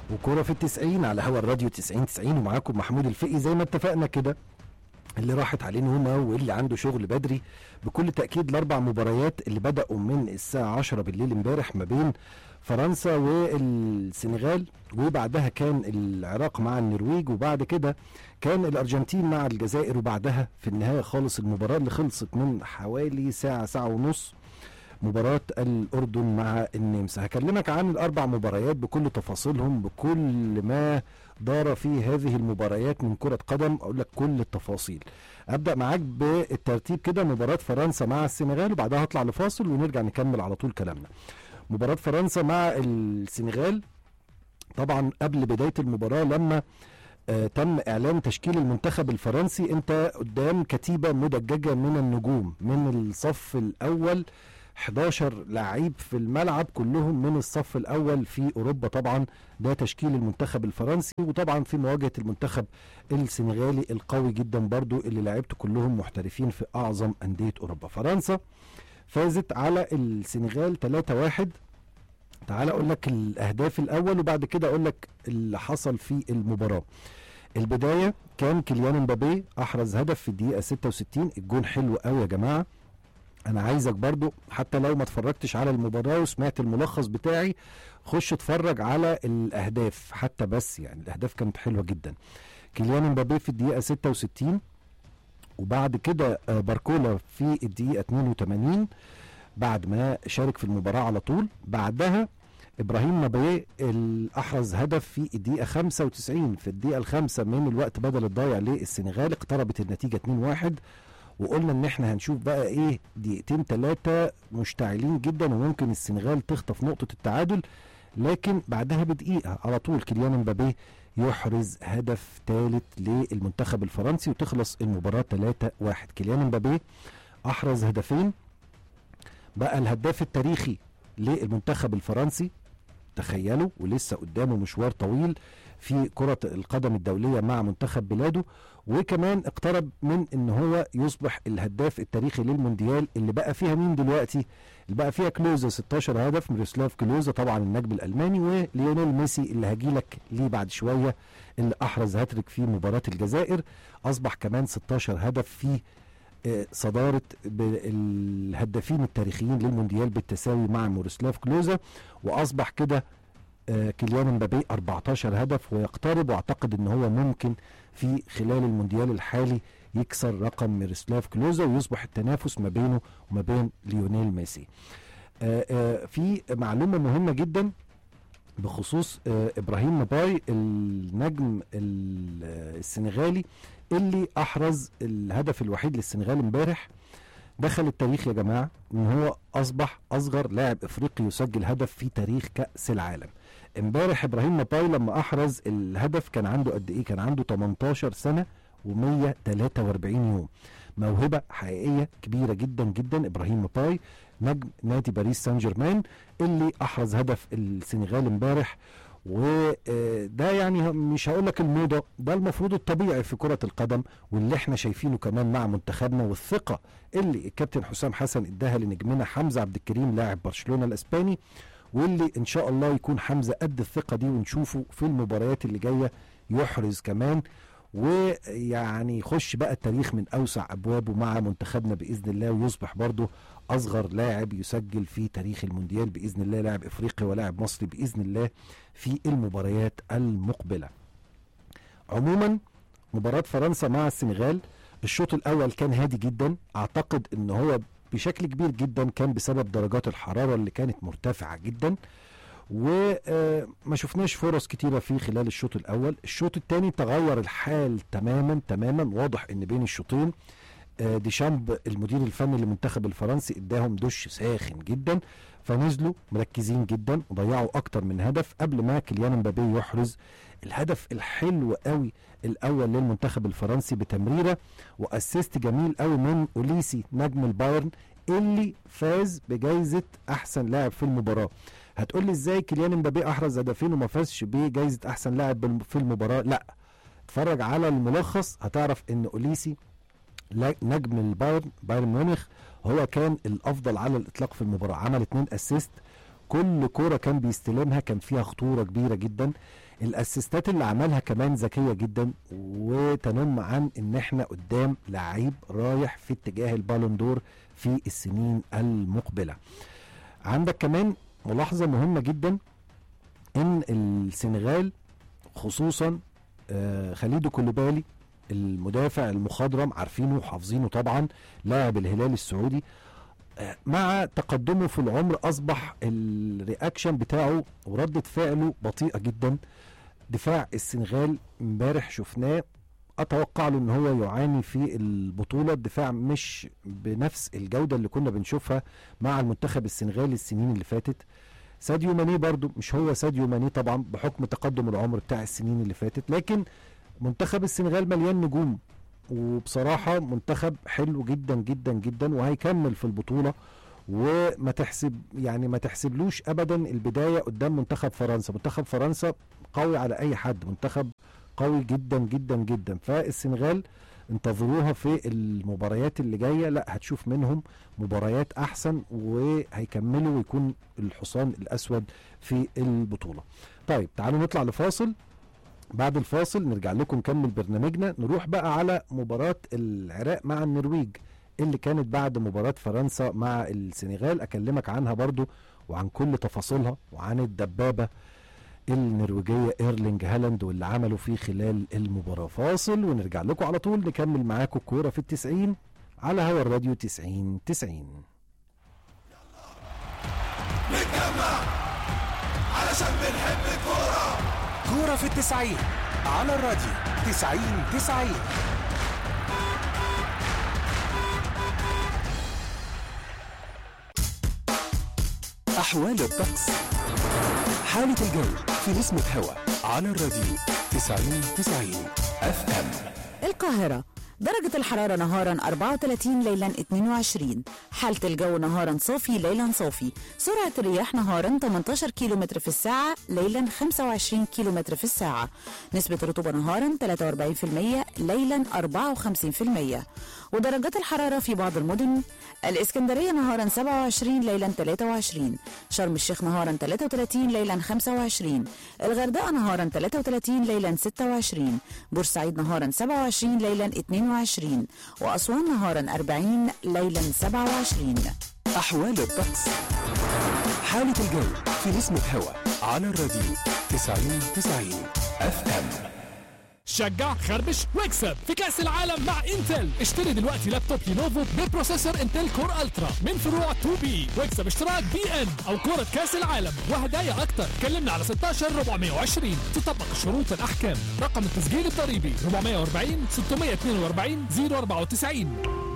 وكوره في التسعين على هوا الراديو 90 90 ومعاكم محمود الفقي زي ما اتفقنا كده اللي راحت عليه نومه واللي عنده شغل بدري بكل تاكيد الاربع مباريات اللي بداوا من الساعه 10 بالليل امبارح ما بين فرنسا والسنغال وبعدها كان العراق مع النرويج وبعد كده كان الارجنتين مع الجزائر وبعدها في النهايه خالص المباراه اللي خلصت من حوالي ساعه ساعه ونص مباراة الأردن مع النمسا هكلمك عن الأربع مباريات بكل تفاصيلهم بكل ما دار في هذه المباريات من كرة قدم أقول لك كل التفاصيل أبدأ معاك بالترتيب كده مباراة فرنسا مع السنغال وبعدها هطلع لفاصل ونرجع نكمل على طول كلامنا مباراة فرنسا مع السنغال طبعا قبل بداية المباراة لما آه تم اعلان تشكيل المنتخب الفرنسي انت قدام كتيبه مدججه من النجوم من الصف الاول 11 لعيب في الملعب كلهم من الصف الاول في اوروبا طبعا ده تشكيل المنتخب الفرنسي وطبعا في مواجهه المنتخب السنغالي القوي جدا برضو اللي لعيبته كلهم محترفين في اعظم انديه اوروبا فرنسا فازت على السنغال 3-1 تعال اقول لك الاهداف الاول وبعد كده اقول لك اللي حصل في المباراه البدايه كان كيليان امبابي احرز هدف في الدقيقه 66 الجون حلو قوي يا جماعه انا عايزك برضو حتى لو ما اتفرجتش على المباراه وسمعت الملخص بتاعي خش اتفرج على الاهداف حتى بس يعني الاهداف كانت حلوه جدا كيليان امبابي في الدقيقه 66 وبعد كده باركولا في الدقيقه 82 بعد ما شارك في المباراه على طول بعدها ابراهيم نبيه احرز هدف في الدقيقه 95 في الدقيقه الخامسه من الوقت بدل الضايع للسنغال اقتربت النتيجه 2-1 وقلنا ان احنا هنشوف بقى ايه دقيقتين ثلاثه مشتعلين جدا وممكن السنغال تخطف نقطه التعادل لكن بعدها بدقيقه على طول كيليان امبابي يحرز هدف ثالث للمنتخب الفرنسي وتخلص المباراه 3-1 كيليان امبابي احرز هدفين بقى الهداف التاريخي للمنتخب الفرنسي تخيلوا ولسه قدامه مشوار طويل في كرة القدم الدولية مع منتخب بلاده وكمان اقترب من ان هو يصبح الهداف التاريخي للمونديال اللي بقى فيها مين دلوقتي اللي بقى فيها كلوزا 16 هدف ميروسلاف كلوزا طبعا النجم الالماني وليونيل ميسي اللي هجيلك ليه بعد شوية اللي احرز هاتريك في مباراة الجزائر اصبح كمان 16 هدف في صدارة الهدافين التاريخيين للمونديال بالتساوي مع مورسلاف كلوزا واصبح كده كيليان امبابي 14 هدف ويقترب واعتقد ان هو ممكن في خلال المونديال الحالي يكسر رقم ميروسلاف كلوزا ويصبح التنافس ما بينه وما بين ليونيل ميسي. في معلومه مهمه جدا بخصوص ابراهيم نباي النجم السنغالي اللي احرز الهدف الوحيد للسنغال امبارح دخل التاريخ يا جماعه ان هو اصبح اصغر لاعب افريقي يسجل هدف في تاريخ كاس العالم امبارح ابراهيم نباي لما احرز الهدف كان عنده قد ايه كان عنده 18 سنه و143 يوم موهبه حقيقيه كبيره جدا جدا ابراهيم نباي نجم نادي باريس سان جيرمان اللي احرز هدف السنغال امبارح وده يعني مش هقول لك الموضه ده المفروض الطبيعي في كره القدم واللي احنا شايفينه كمان مع منتخبنا والثقه اللي الكابتن حسام حسن اداها لنجمنا حمزه عبد الكريم لاعب برشلونه الاسباني واللي ان شاء الله يكون حمزه قد الثقه دي ونشوفه في المباريات اللي جايه يحرز كمان ويعني يخش بقى التاريخ من اوسع ابوابه مع منتخبنا باذن الله ويصبح برضه اصغر لاعب يسجل في تاريخ المونديال باذن الله لاعب افريقي ولاعب مصري باذن الله في المباريات المقبله. عموما مباراه فرنسا مع السنغال الشوط الاول كان هادي جدا اعتقد ان هو بشكل كبير جدا كان بسبب درجات الحراره اللي كانت مرتفعه جدا وما شفناش فرص كتيرة في خلال الشوط الأول الشوط الثاني تغير الحال تماما تماما واضح ان بين الشوطين ديشامب المدير الفني للمنتخب الفرنسي اداهم دش ساخن جدا فنزلوا مركزين جدا وضيعوا اكتر من هدف قبل ما كيليان امبابي يحرز الهدف الحلو قوي الاول للمنتخب الفرنسي بتمريره واسيست جميل قوي من اوليسي نجم البايرن اللي فاز بجائزه احسن لاعب في المباراه هتقول لي ازاي كيليان امبابي احرز هدفين وما فازش بجائزه احسن لاعب في المباراه لا اتفرج على الملخص هتعرف ان اوليسي نجم البايرن بايرن ميونخ هو كان الافضل على الاطلاق في المباراه عمل اتنين اسيست كل كوره كان بيستلمها كان فيها خطوره كبيره جدا الاسيستات اللي عملها كمان ذكيه جدا وتنم عن ان احنا قدام لعيب رايح في اتجاه البالون دور في السنين المقبله عندك كمان ملاحظه مهمه جدا ان السنغال خصوصا آه، خليدو كوليبالي المدافع المخضرم عارفينه وحافظينه طبعا لاعب الهلال السعودي آه، مع تقدمه في العمر اصبح الرياكشن بتاعه وردة فعله بطيئة جدا دفاع السنغال امبارح شفناه اتوقع له ان هو يعاني في البطوله الدفاع مش بنفس الجوده اللي كنا بنشوفها مع المنتخب السنغالي السنين اللي فاتت ساديو ماني برضو مش هو ساديو ماني طبعا بحكم تقدم العمر بتاع السنين اللي فاتت لكن منتخب السنغال مليان نجوم وبصراحة منتخب حلو جدا جدا جدا وهيكمل في البطولة وما تحسب يعني ما تحسبلوش ابدا البداية قدام منتخب فرنسا منتخب فرنسا قوي على اي حد منتخب قوي جدا جدا جدا فالسنغال انتظروها في المباريات اللي جايه لا هتشوف منهم مباريات احسن وهيكملوا ويكون الحصان الاسود في البطوله. طيب تعالوا نطلع لفاصل بعد الفاصل نرجع لكم نكمل برنامجنا نروح بقى على مباراه العراق مع النرويج اللي كانت بعد مباراه فرنسا مع السنغال اكلمك عنها برضو وعن كل تفاصيلها وعن الدبابه النرويجيه ايرلينج هالاند واللي عملوا فيه خلال المباراه فاصل ونرجع لكم على طول نكمل معاكم الكوره في التسعين على هوا الراديو 90 90 نتجمع علشان بنحب الكورة كورة في التسعين على الراديو تسعين تسعين أحوال الطقس حالة الجو في نسمة هوا على الراديو تسعين تسعين اف ام القاهرة درجة الحرارة نهارا 34 ليلا 22 حالة الجو نهارا صافي ليلا صافي سرعة الرياح نهارا 18 كيلومتر في الساعة ليلا 25 كيلومتر في الساعة نسبة الرطوبة نهارا 43% ليلا 54% ودرجات الحرارة في بعض المدن الإسكندرية نهارا 27 ليلا 23 شرم الشيخ نهارا 33 ليلا 25 الغردقة نهارا 33 ليلا 26 بورسعيد نهارا 27 ليلا 22 وأسوان نهارا 40 ليلا 27 أحوال الطقس حالة الجو في نسمة هوا على الراديو تسعين تسعين اف ام شجع خربش واكسب في كأس العالم مع انتل اشتري دلوقتي لابتوب لينوفو ببروسيسور انتل كور الترا من فروع 2 بي واكسب اشتراك بي ان او كرة كأس العالم وهدايا اكتر كلمنا على 16 420 تطبق الشروط الاحكام رقم التسجيل الضريبي 440 642 094